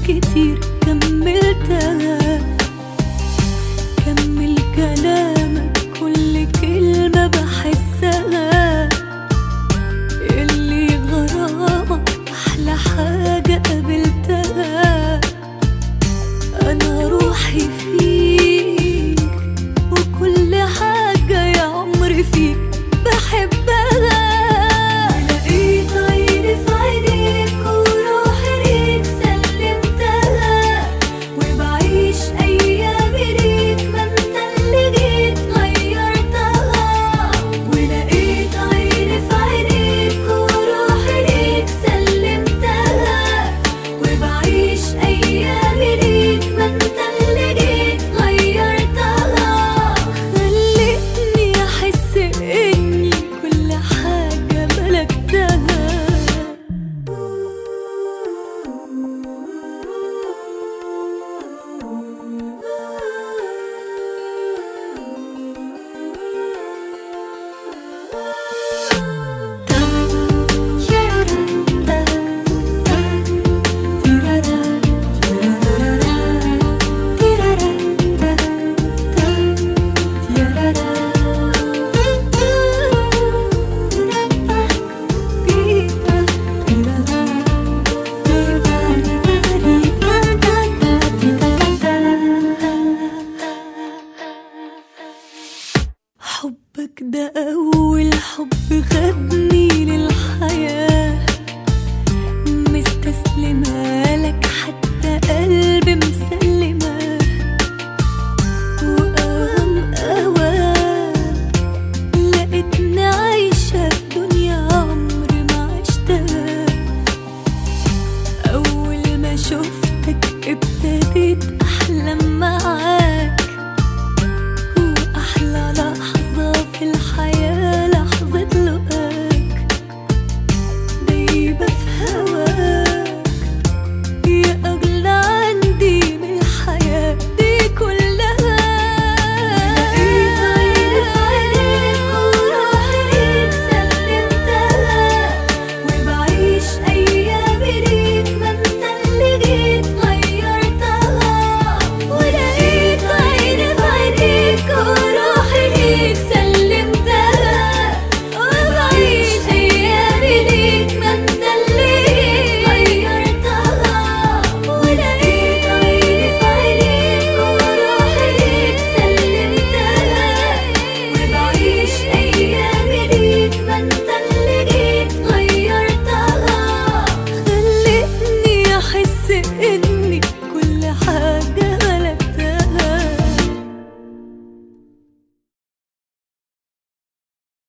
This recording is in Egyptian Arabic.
كتير كملتها كمل كلامك كل كلمة بحسها اللي غرامك أحلى حاجة قابلتها أنا روحي فيك وكل حاجة يا عمري فيك بحبها لقيت عيني في عينيك وروحي ليك سلمتها وبعيش أيامي ليك ما انت اللي جيت غيرتها ولقيت عيني في عينيك وروحي ليك سلمتها وبعيش أيامي ليك ما انت اللي جيت غيرتها خلتني أحس إني كل حاجة ملكتها حبك ده أول حب خدني للحياة مستسلمة